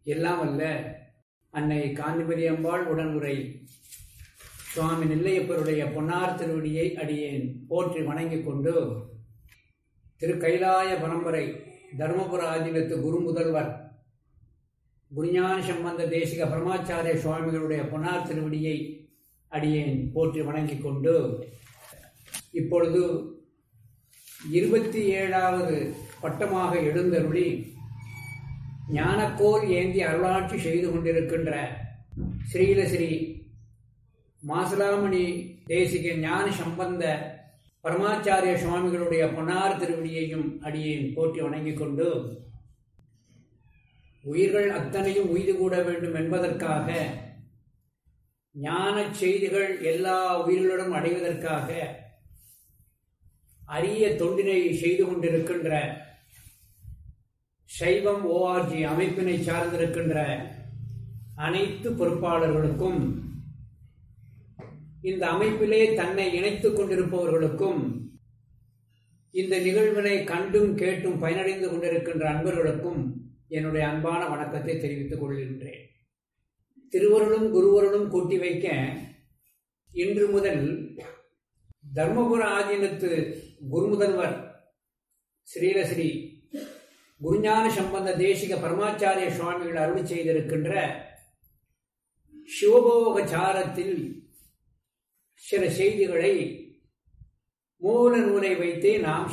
எல்லாம் அல்ல அன்னை காந்திமதி அம்பாள் உடனுரை சுவாமி நெல்லையப்பருடைய பொன்னார் திருவடியை அடியேன் போற்றி வணங்கிக் கொண்டு திரு கைலாய பரம்பரை தர்மபுர ஆதீனத்து குரு முதல்வர் குருஞான சம்பந்த தேசிக பரமாச்சாரிய சுவாமிகளுடைய பொன்னார் திருவடியை அடியேன் போற்றி வணங்கிக் கொண்டு இப்பொழுது இருபத்தி ஏழாவது பட்டமாக எழுந்தருளி ஞானக்கோல் ஏந்தி அருளாட்சி செய்து கொண்டிருக்கின்ற ஸ்ரீலஸ்ரீ மாசலாமணி தேசிக ஞான சம்பந்த பரமாச்சாரிய சுவாமிகளுடைய பொன்னார் திருவடியையும் அடியேன் போற்றி வணங்கிக் கொண்டு உயிர்கள் அத்தனையும் உய்து கூட வேண்டும் என்பதற்காக ஞான செய்திகள் எல்லா உயிர்களிடம் அடைவதற்காக அரிய தொண்டினை செய்து கொண்டிருக்கின்ற சைவம் ஓஆர்ஜி அமைப்பினை சார்ந்திருக்கின்ற அனைத்து பொறுப்பாளர்களுக்கும் இந்த அமைப்பிலே தன்னை இணைத்துக் கொண்டிருப்பவர்களுக்கும் இந்த நிகழ்வினை கண்டும் கேட்டும் பயனடைந்து கொண்டிருக்கின்ற அன்பர்களுக்கும் என்னுடைய அன்பான வணக்கத்தை தெரிவித்துக் கொள்கின்றேன் திருவருளும் குருவருளும் கூட்டி வைக்க இன்று முதல் தர்மபுர ஆதீனத்து குருமுதல்வர் ஸ்ரீலஸ்ரீ குருஞான சம்பந்த தேசிக பரமாச்சாரிய சுவாமிகள் அருள் செய்திருக்கின்ற சிவபோகச்சாரத்தில் சில செய்திகளை மூல நூலை வைத்தே நாம்